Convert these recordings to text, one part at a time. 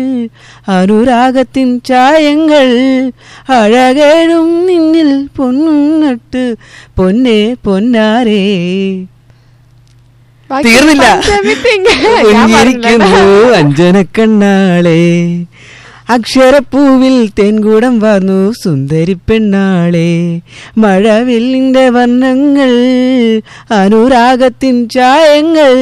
അനുരാഗത്തിൻ ചായങ്ങൾ അഴകേഴും നിന്നിൽ പൊന്നുനട്ട് പൊന്നെ പൊന്നാരേ ബാക്കി തീർന്നില്ല പഞ്ചമി തിങ്കൾ. ഞാൻ കുഞ്ഞിരിക്കുന്നു പറഞ്ഞില്ല. അഞ്ജനക്കണ്ണാളെ അക്ഷരപ്പൂവിൽ തേൻകൂടം വാർന്നു സുന്ദരി പെണ്ണാളെ മഴവില്ലിന്റെ വർണ്ണങ്ങൾ അനുരാഗത്തിൻ ചായങ്ങൾ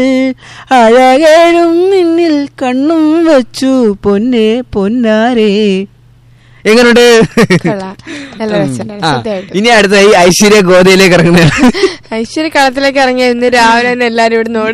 അഴകേഴും നിന്നിൽ കണ്ണും വച്ചു പൊന്നെ പൊന്നാരേ എങ്ങനുണ്ട് കൊള്ളാം. നല്ല രസമുണ്ട്. ആ, സത്യമായിട്ടും. ഇനി അടുത്തായി ഐശ്വര്യ ഗോതയിലേക്ക് ഇറങ്ങുന്നത് ഐശ്വര്യ കളത്തിലേക്ക് ഇറങ്ങിയ ഇന്ന് രാവിലെ തന്നെ എല്ലാരും ഇവിടെ നോട്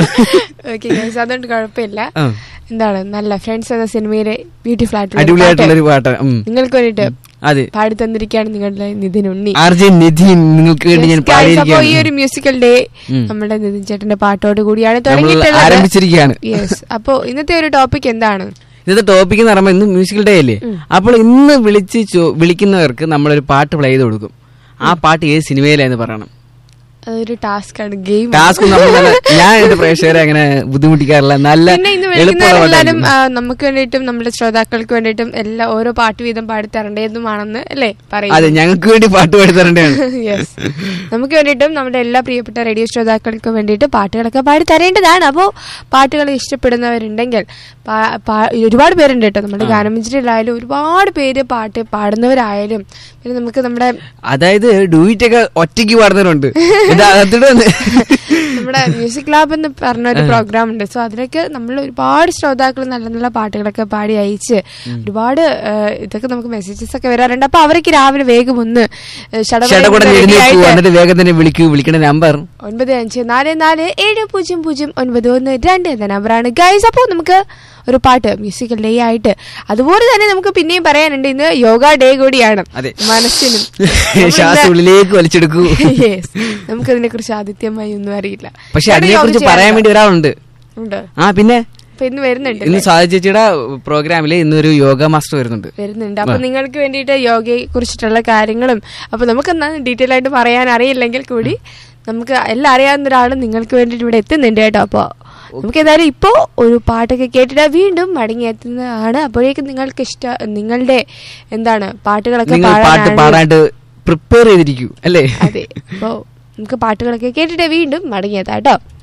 ഓക്കെ അതുകൊണ്ട് കുഴപ്പമില്ല ആ. എന്താണ് നല്ല ഫ്രണ്ട്സ് എന്ന സിനിമയിലെ ബ്യൂട്ടിഫുൾ ആയിട്ടുള്ള ഒരു അടിപൊളിയായിട്ടുള്ള ഒരു പാട്ട് പാട്ട് ഉം. നിങ്ങൾക്ക് വേണ്ടിട്ട് അതെ പാടി തന്നിരിക്കുകയാണ് നിങ്ങളുടെ നിതിൻ ഉണ്ണി ആർ ജെ നിധി നിങ്ങൾക്ക് വേണ്ടി ഞാൻ Yes, guys, അപ്പോ ഈ പാടിയിരിക്കുകയാണ് ഒരു മ്യൂസിക്കൽ ഡേ ഉം. നമ്മുടെ നിതിൻ ചേട്ടന്റെ പാട്ടോട് കൂടിയാണ് നമ്മൾ തുടങ്ങിയിട്ടുള്ളത് ആരംഭിച്ചിരിക്കുകയാണ് യെസ് അപ്പോ ഇന്നത്തെ ഒരു ടോപ്പിക് എന്താണ് ഇന്നത്തെ ടോപ്പിക് എന്ന് പറയുമ്പോൾ ഇന്ന് മ്യൂസിക്കൽ ഡേ അല്ലേ അപ്പോൾ ഇന്ന് വിളിച്ച് ചോ- വിളിക്കുന്നവർക്ക് നമ്മളൊരു പാട്ട് പ്ലേ ചെയ്ത് കൊടുക്കും ആ പാട്ട് ഏത് സിനിമയിലാന്ന് പറയണം അതൊരു ടാസ്ക് ആണ് ഗെയിം ടാസ്ക് നമ്മൾ നല്ല- ഞാൻ എന്റെ പ്രേക്ഷകരെ അങ്ങനെ ബുദ്ധിമുട്ടിക്കാറില്ല നല്ല പിന്നെ ഇന്ന് എളുപ്പമുള്ള വിളിക്കുന്നവരെല്ലാരും പാട്ടായിരിക്കും. ആ, നമുക്ക് വേണ്ടിയിട്ടും നമ്മുടെ ശ്രോതാക്കൾക്ക് വേണ്ടിയിട്ടും എല്ലാ ഓരോ പാട്ട് വീതം പാടി തരേണ്ടതുമാണെന്ന് അല്ലേ അതെ പറയും ഞങ്ങൾക്ക് വേണ്ടി പാട്ട് പാടി തരേണ്ടതാണ് യെസ് നമുക്ക് വേണ്ടിയിട്ടും നമ്മുടെ എല്ലാ പ്രിയപ്പെട്ട റേഡിയോ ശ്രോതാക്കൾക്കും വേണ്ടിയിട്ട് പാട്ടുകളൊക്കെ പാടി തരേണ്ടതാണ് അപ്പോൾ പാട്ടുകൾ ഇഷ്ടപ്പെടുന്നവരുണ്ടെങ്കിൽ പാ- പാ- ഒരുപാട് പേരുണ്ട് കേട്ടോ നമ്മുടെ ഗാനമഞ്ചരിയിലായാലും ഒരുപാട് പേര് പാട്ട് പാടുന്നവരായാലും പിന്നെ നമുക്ക് നമ്മുടെ അതായത് ഡൂയിറ്റ് ഒക്കെ ഒറ്റയ്ക്ക് പാടുന്നവരുണ്ട് ഇത് അകത്തിട്ട് വന്ന് നമ്മുടെ മ്യൂസിക് ലാബ് എന്ന് പറഞ്ഞ ഒരു പ്രോഗ്രാം ഉണ്ട് സോ അതിലേക്ക് നമ്മൾ ഒരുപാട് ശ്രോതാക്കൾ നല്ല നല്ല പാട്ടുകളൊക്കെ പാടി അയച്ച് ഒരുപാട് ആ, ഇതൊക്കെ നമുക്ക് മെസ്സേജസ് ഒക്കെ വരാറുണ്ട് അപ്പൊ അവർക്ക് രാവിലെ വേഗം ഒന്ന് ഷടകുടൻ എഴുന്നേക്കൂ എന്നിട്ട് വേഗം തന്നെ വിളിക്കൂ വിളിക്കേണ്ട നമ്പർ ഒൻപത് അഞ്ച് നാല് നാല് ഏഴ് പൂജ്യം പൂജ്യം ഒൻപത് ഒന്ന് രണ്ട് എന്ന നമ്പറാണ് ഗൈസ് അപ്പോൾ നമുക്ക് ഒരു പാട്ട് മ്യൂസിക്കൽ ഡേ ആയിട്ട് അതുപോലെ തന്നെ നമുക്ക് പിന്നെയും പറയാനുണ്ട് ഇന്ന് യോഗ ഡേ കൂടിയാണ് അതെ. മനസ്സിനും ശ്വാസം ഉള്ളിലേക്ക് വലിച്ചെടുക്കൂ യെസ് നമുക്കതിനെ കുറിച്ച് ആദിത്യമായി ഒന്നും അറിയില്ല പക്ഷെ ചേട്ടൻ അതിനെ യോഗ കുറിച്ച് പറയാൻ ചെയ്യാറുണ്ടോ? വേണ്ടി ഒരാളുണ്ട് ഉണ്ട് ആ പിന്നെ അപ്പൊ ഇന്ന് വരുന്നുണ്ട് ഇന്ന് സാധി ചേച്ചിയുടെ പ്രോഗ്രാമിൽ ഇന്നൊരു യോഗ മാസ്റ്റർ വരുന്നുണ്ട് വരുന്നുണ്ട് അപ്പൊ നിങ്ങൾക്ക് വേണ്ടിയിട്ട് യോഗയെ കുറിച്ചിട്ടുള്ള കാര്യങ്ങളും അപ്പൊ നമുക്ക് എന്നാ ഡീറ്റെയിൽ ആയിട്ട് പറയാൻ അറിയില്ലെങ്കിൽ കൂടി നമുക്ക് എല്ലാം അറിയാവുന്ന ഒരാൾ നിങ്ങൾക്ക് വേണ്ടിയിട്ട് ഇവിടെ എത്തുന്നുണ്ട് കേട്ടോ അപ്പൊ നമുക്ക് ഏതായാലും ഇപ്പോ ഒരു പാട്ടൊക്കെ കേട്ടിട്ട് വീണ്ടും മടങ്ങി എത്തുന്നതാണ് അപ്പോഴേക്കും നിങ്ങൾക്ക് ഇഷ്ട നിങ്ങളുടെ എന്താണ് പാട്ടുകളൊക്കെ നിങ്ങൾ പാട്ട് പാടാനാണ് പാടാനായിട്ട് പ്രിപ്പയർ ചെയ്തിരിക്കൂ അല്ലേ അതെ അപ്പോ നമുക്ക് പാട്ടുകളൊക്കെ കേട്ടിട്ട് വീണ്ടും മടങ്ങിയെത്താം കേട്ടോ